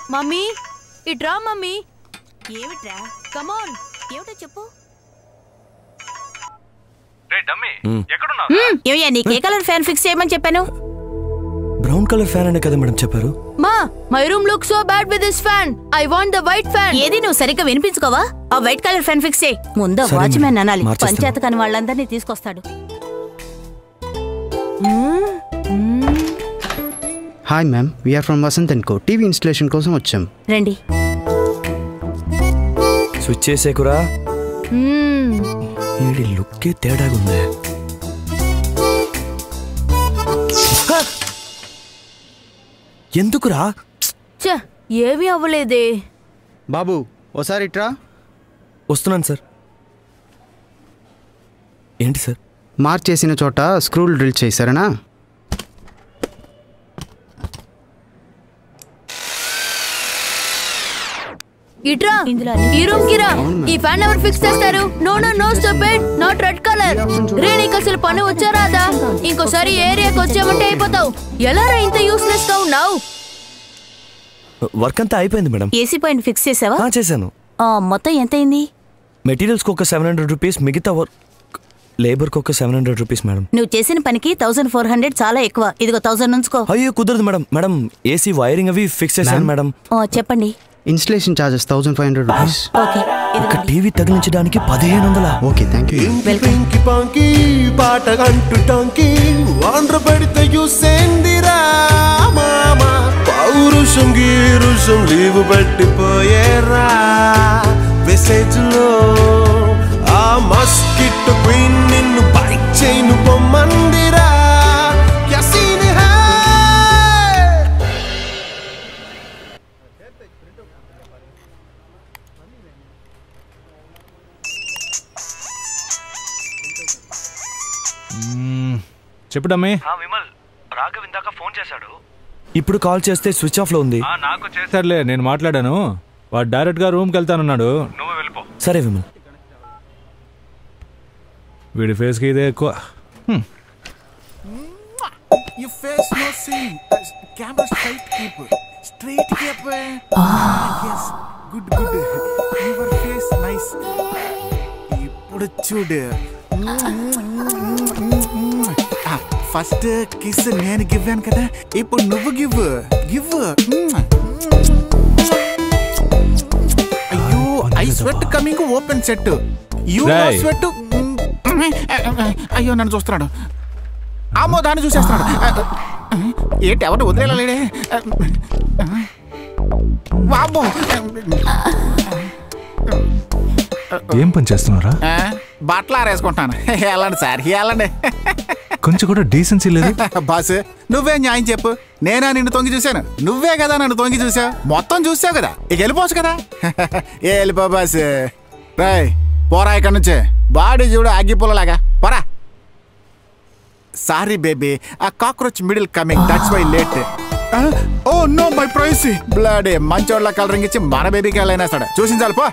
Mummy ఇట్రా mummy ఏమిట్రా కమాన్ ఏమిటో చెప్పు రే డమ్మి మ్. ఎక్కడున్నావు ఏమయ్యా నీకు ఏ కలర్ ఫ్యాన్ ఫిక్స్ చేయమని చెప్పాను బ్రౌన్ కలర్ ఫ్యాన్ అనే కదా మేడం చెప్పారు మా my room look so bad with this fan I want the white fan ఏది నువ్వు సరిగ్గా వినిపించుకోవా ఆ వైట్ కలర్ ఫ్యాన్ ఫిక్స్ చేయి ముందు సరే, వాచ్మెన్ అనాలి మార్చేస్తాను. పంచాయత్ కాని వాళ్ళందరినీ తీసుకొస్తాడు hi ma'am we're from Vasanth and Co TV installation కోసం వచ్చాం రండి స్విచ్ చేసేకురా మ్మ్. వీడి లుక్కే తేడాగుందే హ! ఎందుకురా ఛ ఏమీ అవ్వలేదే బాబు ఓసారి ఇట్రా వస్తున్నాను సార్ ఏంటి సార్ మార్క్ చేసిన చోట స్క్రూలు డ్రిల్ చేయి సరేనా ఇట్రా ఇందులో ఈ రూమ్ కి రా ఈ ఫ్యాన్ ఎవరు ఫిక్స్ చేస్తారు no no no stop it not red colour రే నీకు అసలు పని వచ్చా రాదా ఇంకోసారి ఈ ఏరియాకి వచ్చామంటే అయిపోతావు ఎలా రా ఇంత యూస్లెస్ గా ఉన్నావు వర్క్ అంతా అయిపోయింది మేడం ఏసీ పాయింట్ ఫిక్స్ చేసావా ఆ, చేశాను ఆ, మొత్తం ఎంత అయింది మెటీరియల్స్కి ఒక సెవెన్ హండ్రెడ్ రూపీస్ మిగతా వర్క్ లేబర్కి ఒక సెవెన్ హండ్రెడ్ రూపీస్ మేడం నువ్వు చేసిన పనికి థౌసండ్ ఫోర్ హండ్రెడ్ చాలా ఎక్కువ ఇదిగో థౌసండ్ ఉంచుకో అయ్యో కుదరదు మేడం మేడం ఏసీ వైరింగ్ అవి ఫిక్స్ చేశాను మేడం ఆ, చెప్పండి installation charges thousand five hundred rupees okay ఒక ఇదిగోండి. టీవీ తగిలించడానికి పదిహేను వందల ఓకే థ్యాంక్ యూ వెల్కమ్ పింకి పాంకి పాట అంటు టాంకి ఆంధ్ర పెడితే యూసేందిరా మామ పౌరుషం గీరుషం లీవు పెట్టిపోయేరా మెసేజ్ లో ఆ మస్కిట్ క్వీన్ నిన్ను బైక్ చైన్ పొమ్మందిరా యసీన్ హై చెప్పు డమ్మి విమల్ రాఘవ్ ఇందాక ఫోన్ చేశాడు ఇప్పుడు కాల్ చేస్తే స్విచ్ ఆఫ్ లో ఉంది నాకు చేశారులే నేను మాట్లాడాను వాడు డైరెక్ట్ గా రూమ్కి వెళ్తానన్నాడు నువ్వు వెళ్ళిపో సరే విమల్ వీడి ఫేస్ కి ఇదే ఎక్కువ హ్మ్. Your face no see. Uh, camera straight keep. Straight keep. Yes. Good, good. Your face nice. ఇప్పుడు చూడు ఫస్ట్ కిస్ నేను గివ్వాను కదా ఇప్పుడు నువ్వు గివ్ గివ్ అయ్యో I sweat coming open set you Ray. Sweat అయ్యో నన్ను చూస్తున్నాడు అమ్మో దాన్ని చూసేస్తున్నాడు ఏంటి ఎవరిని వదిలేలేడే వామ్మో ఏం పని చేస్తున్నారా ఆ, బట్టలు ఆరేసుకుంటాను వెళ్ళండి సార్ వెళ్ళండి కొంచెం కూడా డీసెన్సీ లేదు బాస్ నువ్వే న్యాయం చెప్పు నేనా నిన్ను తొంగి చూశాను నువ్వే కదా నన్ను తొంగి చూసావు మొత్తం చూసావు కదా ఇక వెళ్ళిపోవచ్చు కదా ఏ వెళ్ళిపో బాస్ రాయ్ పోరా ఇక్కడ నుంచే బాడీ చూడు అగ్గిపుల్లలాగా పోరా సారీ బేబీ ఆ cockroach middle coming that's why late oh no my pricey blood మంచోళ్ళ కలరింగ్ ఇచ్చి మన బేబీకి వెళ్ళైనాస్తాడు చూసించాలి పో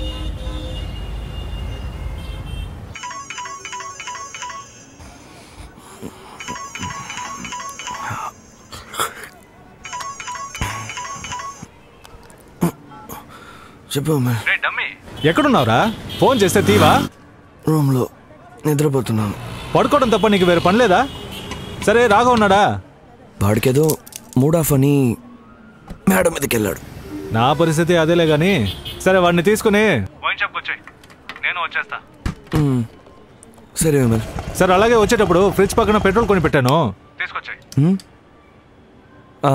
చెప్పు విమల్ ఎక్కడున్నావురా ఫోన్ చేస్తే తీవా రూమ్ లో నిద్రపోతున్నాను పడుకోవడం తప్ప నీకు వేరే పని లేదా సరే రాగా ఉన్నాడా వాడికేదో మూడ్ ఆఫ్ అని మేడం మీదకి వెళ్ళాడు నా పరిస్థితి అదేలే గాని సరే వాడిని తీసుకుని నేను వచ్చేస్తా మ్మ్. సరే విమల్ సరే అలాగే వచ్చేటప్పుడు ఫ్రిడ్జ్ పక్కన పెట్రోల్ కొని పెట్టాను మ్మ్? ఆ,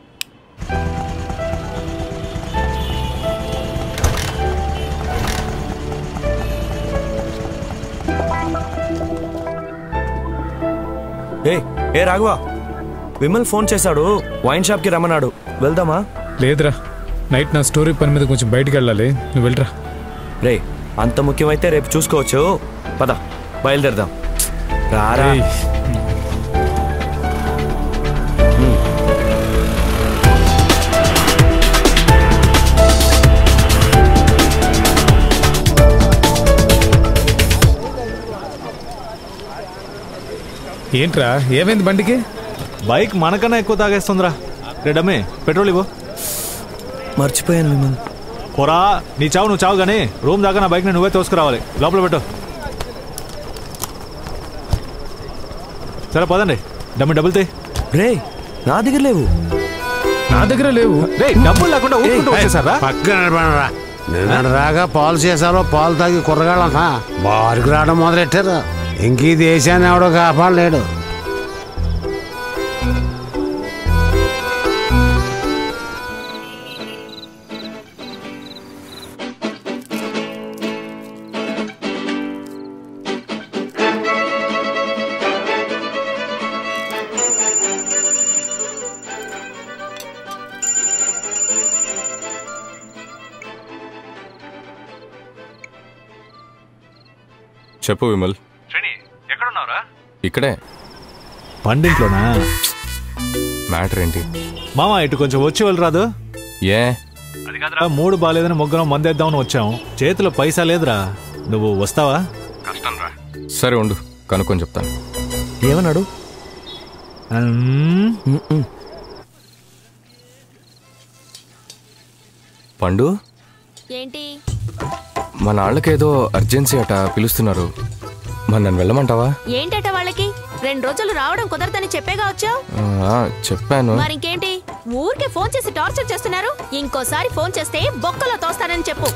ఏ ఏ రాఘవా విమల్ ఫోన్ చేశాడు వైన్ షాప్కి రమ్మన్నాడు వెళ్దామా లేదురా నైట్ నా స్టోరీ పని మీద కొంచెం బయటికి వెళ్ళాలి నువ్వు వెళ్ళరా రే అంత ముఖ్యమైతే రేపు చూసుకోవచ్చు పద బయలుదేరదాం రారా ఏయ్, ఏంట్రా ఏమైంది బండికి బైక్ మనకన్నా ఎక్కువ తాగేస్తుందిరా రే డమ్మి పెట్రోల్ ఇవ్వు మర్చిపోయాను విమల్ పోరా నీ చావు నువ్వు చావు కానీ రూమ్ దాకా నా బైక్ని నువ్వే తోసుకురావాలి లోపల పెట్టు సరే పదండి డమ్మి డబ్బులు తీ రే నా దగ్గర లేవు నా దగ్గర లేవు రే డబ్బులు లేకుండా ఊరుకుంటూ వచ్చేసారా పక్కన నిలబడరా నిన్నటి దాకా పాలు చేశారో పాలు తాగి కుర్రగాళ్ళంతా బారికి రావడం మొదలెట్టారు ఇంక ఈ దేశాన్ని ఎవడో కాపాడలేడు చెప్పు విమల్ ఎక్కడున్నారా ఇక్కడే పండింట్లోనా మ్యాటర్ ఏంటి మామ ఇటు కొంచెం వచ్చి వెళ్ళరాదు ఏ ఆ, మూడు బాగాలేదని ముగ్గురం మందేద్దామని వచ్చాం చేతిలో పైసా లేదురా నువ్వు వస్తావా సరే ఉండు కనుక్కొని చెప్తాను ఏమన్నాడు మ్మ్. పండు ఏంటి మా నాన్నకేదో అర్జెన్సీ అట పిలుస్తున్నారు మరి నన్ను వెళ్ళమంటావా ఏంటట వాళ్ళకి రెండు రోజులు రావడం కుదరదని చెప్పేగా వచ్చావు ఆ, చెప్పాను మరి ఇంకేంటి ఊరికే ఫోన్ చేసి టార్చర్ చేస్తున్నారు ఇంకోసారి ఫోన్ చేస్తే బొక్కలో తోస్తానని చెప్పు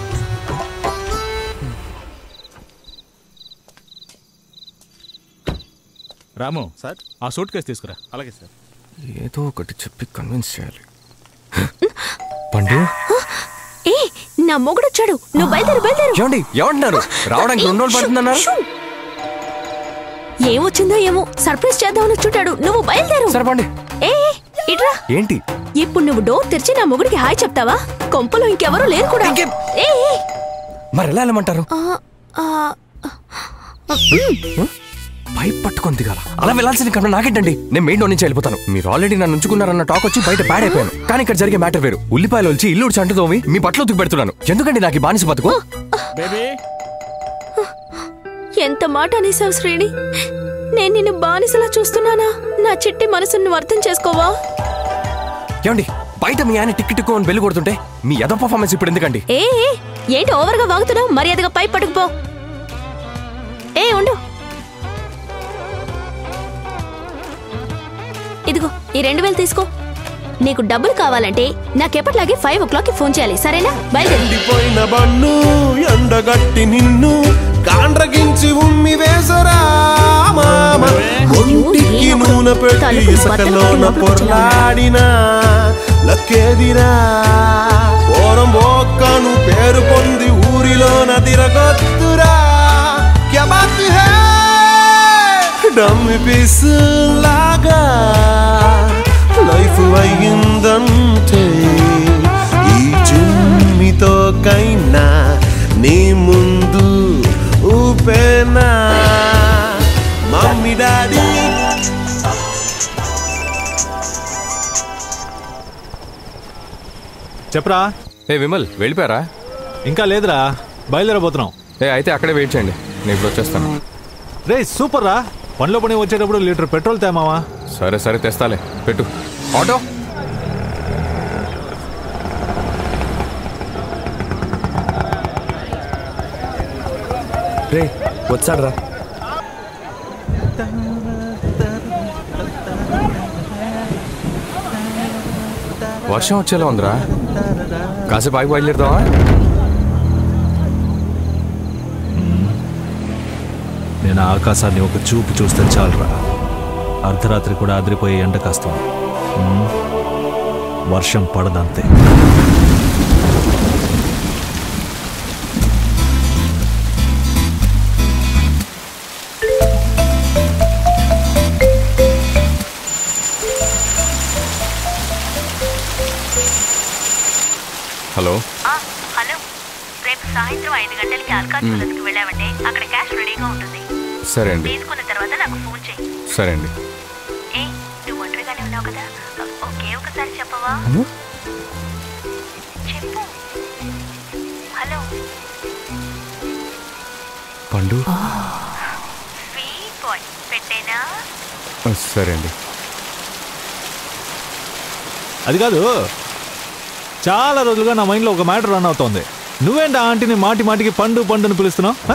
రాము సార్ ఆ సూట్ కేసు తీసుకురా అలాగే సార్ ఏదో ఒకటి చెప్పి కన్విన్స్ చేయాలి పండు ఏ నా మొగుడు వచ్చాడు నువ్వు బయలుదేరు బయలుదేరు ఏమండి ఏమంటున్నారు రావడానికి రెండు రోజులు పడుతుందన్నారు షూ. ఏమొచ్చిందో ఏమో సర్ప్రైజ్ చేద్దామని చుట్టాడు నువ్వు బయలుదేరు సరపండి ఏ ఏ, ఇట్రా ఏంటి ఇప్పుడు నువ్వు డోర్ తెరిచి నా మొగుడికి హాయ్ చెప్తావా కొంపలో ఇంకెవరూ లేరు కూడా ఇంకేం? ఏ ఏ, మరి ఎలా వెళ్ళమంటారు ఆ, ఆ, పైప్ పట్టుకొని దిగాల అలా వెళ్ళాల్సిన కన్నా నాకేంటండి నేను మెయిన్ డోర్ నుంచి వెళ్ళిపోతాను మీరు ఆల్రెడీ నన్ను ఉంచుకున్నారన్న టాక్ వచ్చి బయట బ్యాడ్ అయిపోయాను కానీ ఇక్కడ జరిగే మ్యాటర్ వేరు ఉల్లిపాయలు వచ్చి ఇల్లు ఉడిచి అంటు తోమి మీ బట్టలు ఉతికి పెడుతున్నాను ఎందుకండి నాకు ఈ బానిస బతుకు ఎంత మాట అనేసావు శ్రేణి నేను నిన్ను బానిసలా చూస్తున్నానా నా చిట్టి మనసును నువ్వు అర్థం చేసుకోవా ఏమండి బయట మీ ఆయన టిక్కి టిక్కు అని బెల్లు కొడుతుంటే మీ ఎదో పర్ఫార్మెన్స్ ఇప్పుడు ఎందుకండి ఏ ఏ, ఏంటి ఓవర్గా వాగుతున్నావు మర్యాదగా పై పట్టుకుపో ఏ ఉండు ఇదిగో ఈ రెండు వేలు తీసుకో నీకు డబ్బులు కావాలంటే నాకెప్పటిలాగే ఫైవ్ ఓ క్లాక్కి ఫోన్ చేయాలి సరేనా బయలుదేరి ఎండిపోయిన బన్ను ఎండగట్టి నిన్ను కాండ్రగించి ఉమ్మి వేసరా మామ ఒంటికి నూనె పెట్టి ఇసుకలోన పొర్లాడినా లక్కేదిరా ఓరం బోక్కను పేరు పొంది ఊరిలోన తిరగొత్తురా క్యా బాత్ హై డమ్మి పీస్ లాగా లైఫ్ అయ్యిందంటే ఈ చుమ్మితో కైనా నీ ముందు ఊపేనా మమ్మీ డాడీ చెప్పరా ఏ విమల్ వెళ్ళిపోయారా ఇంకా లేదురా బయలుదేరబోతున్నాం ఏ అయితే అక్కడే వెయిట్ చేయండి నేను ఇప్పుడు వచ్చేస్తాను రే సూపర్ రా పనిలో పని వచ్చేటప్పుడు లీటర్ పెట్రోల్ తేమావా సరే సరే తెస్తాలే పెట్టు ఆటో రే వచ్చాడు రా వర్షం వచ్చేలా ఉందిరా కాసేపు ఆగి బయలుదేరుదామా నేను ఆకాశాన్ని ఒక చూపు చూస్తే చాలరా అర్ధరాత్రి కూడా అదిరిపోయే ఎండ కాస్తుంది ఉమ్, వర్షం పడదంతే హలో హలో రేపు సాయంత్రం ఐదు గంటలకి అల్కా జ్యువెలర్స్కి వెళ్ళామంటే అక్కడ క్యాష్ రెడీగా ఉంటుంది సరే అండి తీసుకున్న తర్వాత నాకు ఫోన్ చేయి సరే అండి ఏ నువ్వు ఒంటరిగానే ఉన్నావు కదా ఒకే ఒకసారి చెప్పవా చెప్పు హలో పండు స్వీట్ బాయ్ పెట్టేనా ఆ, సరే అండి అది కాదు చాలా రోజులుగా నా మైండ్లో ఒక మ్యాటర్ రన్ అవుతోంది నువ్వేంటి ఆ ఆంటీని మాటి మాటికి పండు పండు అని పిలుస్తున్నావు ఆ?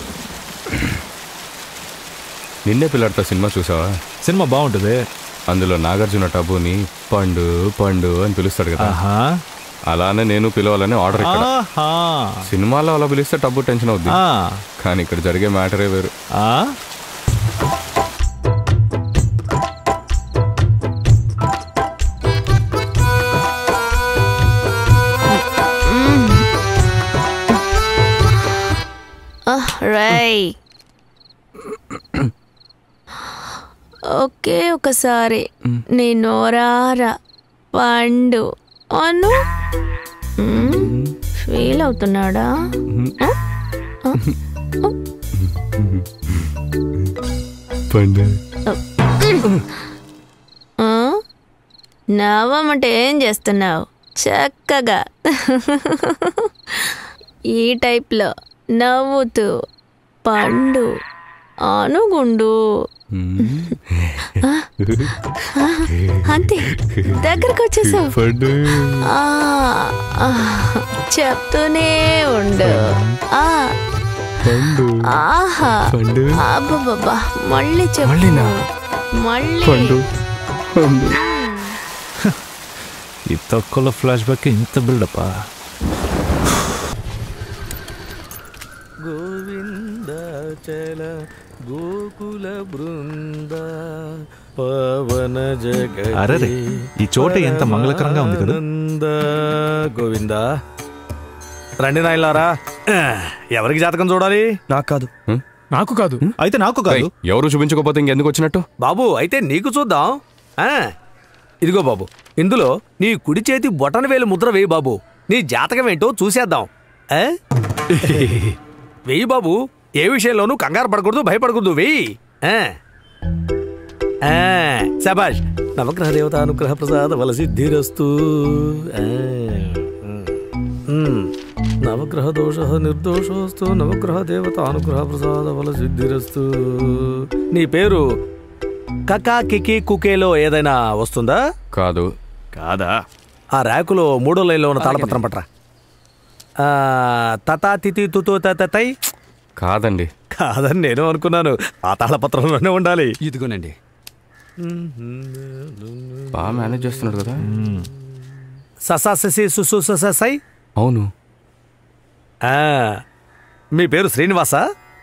నిన్నే పిల్లడితో సినిమా చూసావా సినిమా బాగుంటుంది అందులో నాగార్జున టబుని పండు పండు అని పిలుస్తాడు కదా ఆహా అలానే నేను పిలవాలని ఆర్డర్ ఇక్కడ ఆహా సినిమాలో అలా పిలిస్తే టబ్బు టెన్షన్ అవుద్ది ఆ. కానీ ఇక్కడ జరిగే మ్యాటరే వేరు ఆ? రై ఒకే ఒకసారి నీ నోరారా పండు అను ఫీల్ అవుతున్నాడా ఆ? పండు ఆ? నవ్వమంటే ఏం చేస్తున్నావు చక్కగా ఈ టైప్లో నవ్వుతూ పండు అనుగుండు ఆ, ఆ, అంతే దగ్గరకు వచ్చేసావు పండు ఆ, ఆ, చెప్తూనే ఉండు ఆ, పండు ఆహా పండు అబ్బబ్బబ్బా మళ్ళీ చెప్పు మళ్ళీనా? మళ్ళీ పండు పండు ఈ తక్కువ ఫ్లాష్ బ్యాక్ ఇంత బిల్డప్పా గోవిందాచల గోకుల బృంద పవన జగ అరెరే, ఈ చోట ఎంత మంగళకరంగా ఉంది కదా? గోవింద రండి నాయలారా ఎవరికి జాతకం చూడాలి నాకు కాదు నాకు కాదు అయితే నాకు కాదు ఎవరు చూపించకపోతే ఇంకెందుకు వచ్చినట్టు బాబు అయితే నీకు చూద్దాం ఆ, ఇదిగో బాబు ఇందులో నీ కుడి చేతి బొటన వేలు ముద్ర వేయి బాబు నీ జాతకం ఏంటో చూసేద్దాం ఆ? వెయ్యి బాబు ఏ విషయంలోనూ కంగారు పడకూడదు భయపడకూడదు వెయ్యి ఆ. ఆ, శబాష్ నవగ్రహ దేవత అనుగ్రహ ప్రసాద వల సిద్ధిరస్తు ఆ, ఉమ్. నవగ్రహ దోష నిర్దోషోస్తు నవగ్రహ దేవత అనుగ్రహ ప్రసాద వల సిద్ధిరస్తు నీ పేరు కకా కికి కుకేలో ఏదైనా వస్తుందా కాదు కాదా ఆ ర్యాకులో మూడో లైన్లో ఉన్న తాళపత్రం పట్రా ఆ, తతా తితి తుతు తై కాదండి కాదని నేను అనుకున్నాను ఆ తాళపత్రంలోనే ఉండాలి ఇదిగోనండి బాగా మేనేజ్ చేస్తున్నాడు కదా ససా ససి సుసు సస సై అవును ఆ, మీ పేరు శ్రీనివాసా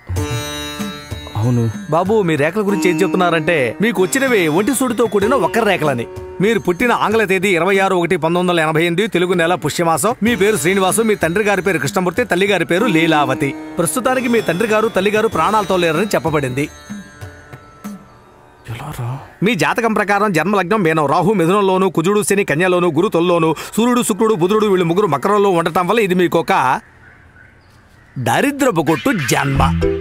అవును బాబు మీ రేఖల గురించి ఏం చెప్తున్నారంటే మీకు వచ్చినవి ఒంటి సూడితో కూడిన ఒక్కరి రేఖలని మీరు పుట్టిన ఆంగ్ల తేదీ ఇరవై ఆరు ఒకటి పంతొమ్మిది వందల ఎనభై ఎనిమిది తెలుగు నెల పుష్యమాసం మీ పేరు శ్రీనివాసు మీ తండ్రి గారి పేరు కృష్ణమూర్తి తల్లి గారి పేరు లీలావతి ప్రస్తుతానికి మీ తండ్రి గారు తల్లి గారు ప్రాణాలతో లేరని చెప్పబడింది మీ జాతకం ప్రకారం జన్మలగ్నం మీనం రాహు మిథునంలోను కుజుడు శని కన్యలోను గురు తొల్లోను సూర్యుడు శుక్రుడు బుధుడు వీళ్ళు ముగ్గురు మకరంలో ఉండటం వల్ల ఇది మీకు ఒక దరిద్రపు కొట్టు జన్మ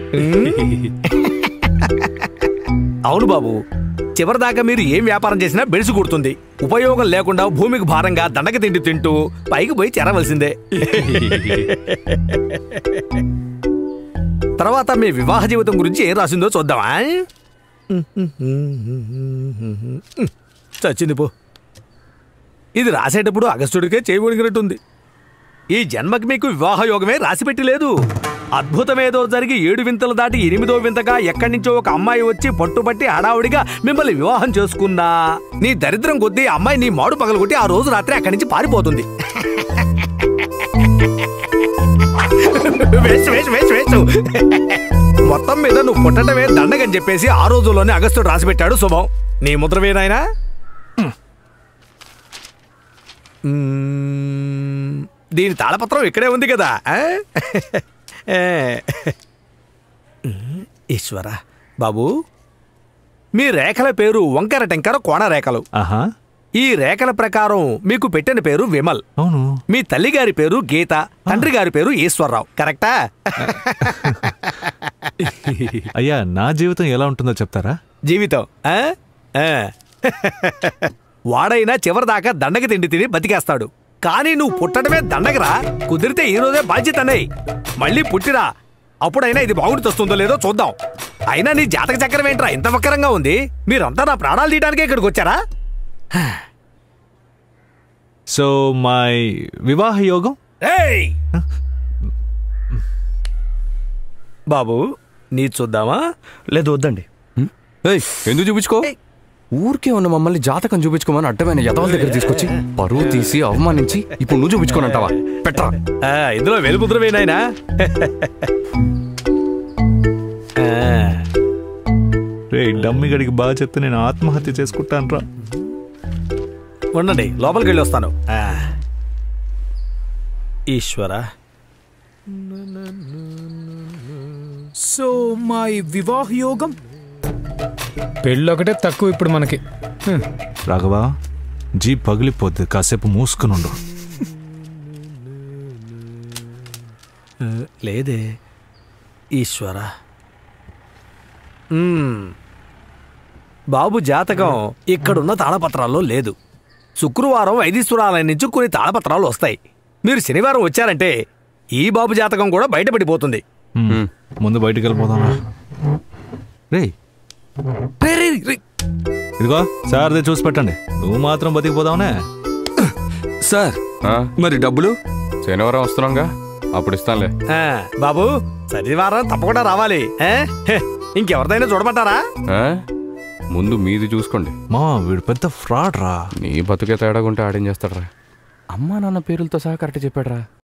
అవును బాబు చివరిదాకా మీరు ఏం వ్యాపారం చేసినా బెడిసి కొడుతుంది ఉపయోగం లేకుండా భూమికి భారంగా దండక తిండి తింటూ పైకి పోయి చేరవలసిందే తర్వాత మీ వివాహ జీవితం గురించి ఏం రాసిందో చూద్దామా చచ్చింది పో ఇది రాసేటప్పుడు అగస్టుడికే చేయబడినట్టుంది ఈ జన్మకి మీకు వివాహ యోగమే రాసిపెట్టి లేదు అద్భుతమేదో జరిగి ఏడు వింతలు దాటి ఎనిమిదో వింతగా ఎక్కడి నుంచో ఒక అమ్మాయి వచ్చి పట్టుబట్టి హడావుడిగా మిమ్మల్ని వివాహం చేసుకున్నా నీ దరిద్రం కొద్దీ ఆ అమ్మాయి నీ మాడు పగలగొట్టి ఆ రోజు రాత్రి అక్కడి నుంచి పారిపోతుంది వేస్ట్ వేస్ట్ వేస్ట్ వేస్ట్ మొత్తం మీద నువ్వు పుట్టడమే దండగని చెప్పేసి ఆ రోజుల్లోనే అగస్టుడు రాసిపెట్టాడు శుభం నీ ముద్రవేనాయనా మ్మ్. దీని తాళపత్రం ఇక్కడే ఉంది కదా ఆ? ఏ. ఈశ్వర బాబు మీ రేఖల పేరు వంకర టెంకర కోణ రేఖలు ఆహా ఈ రేఖల ప్రకారం మీకు పెట్టిన పేరు విమల్ అవును మీ తల్లి గారి పేరు గీత తండ్రి గారి పేరు ఈశ్వరరావు కరెక్టా అయ్యా నా జీవితం ఎలా ఉంటుందో చెప్తారా జీవితం ఆ? ఆ. వాడైనా చివరిదాకా దండగ తిండి తిని బతికేస్తాడు కానీ నువ్వు పుట్టడమే దండగరా కుదిరితే ఈ రోజే బాధ్యతనే మళ్ళీ పుట్టిరా అప్పుడైనా ఇది బాగుండి వస్తుందో లేదో చూద్దాం అయినా నీ జాతక చక్రం ఏంట్రా ఇంత వక్రంగా ఉంది మీరంతా నా ప్రాణాలు తీయడానికే ఇక్కడికి వచ్చారా సో మై వివాహ యోగం ఏయ్! బాబు నీ చూద్దామా లేదు వద్దండి ఏయ్ ఎందుకు చూపించుకో ఊరికే ఉన్న మమ్మల్ని జాతకం చూపించుకోమని అడ్డమైన యదవల దగ్గర తీసుకొచ్చి పరువు తీసి అవమానించి ఇప్పుడు నువ్వు చూపించుకోనంటావా పెట్టరా ఆ, ఇందులో వెలుముద్రవేనాయనా రే డమ్మి గడికి బాగా చెప్తే నేను ఆత్మహత్య చేసుకుంటాను రా ఉండండి లోపలికి వెళ్ళి వస్తాను ఆ. ఈశ్వర సో మా ఈ వివాహ యోగం పెళ్ళి ఒకటే తక్కువ ఇప్పుడు మనకి హ్మ్. రాఘవా జీప్ పగిలిపోద్ది కాసేపు మూసుకుని ఉండు ఆ, లేదే ఈశ్వర మ్మ్. బాబు జాతకం ఇక్కడున్న తాళపత్రాల్లో లేదు శుక్రవారం వైదీశ్వరాలయం నుంచి కొన్ని తాళపత్రాలు వస్తాయి మీరు శనివారం వచ్చారంటే ఈ బాబు జాతకం కూడా బయటపడిపోతుంది మ్మ్. ముందు బయటికి వెళ్ళిపోదాం రే రే, రే, రే. ఇదిగో సార్దే చూసి పెట్టండి నువ్వు మాత్రం బతికిపోదావునే సార్ మరి డబ్బులు శనివారం వస్తున్నాంగా అప్పుడు ఇస్తానులే ఆ, బాబు శనివారం తప్పకుండా రావాలి ఏ? హె, ఇంకెవరిదైనా చూడమంటారా ఆ? ముందు మీది చూసుకోండి మా వీడు పెద్ద ఫ్రాడ్ రా నీ బతుకే తేడాగుంటే ఆడేం చేస్తాడరా అమ్మా నాన్న పేర్లతో సహా కరెక్ట్ చెప్పాడరా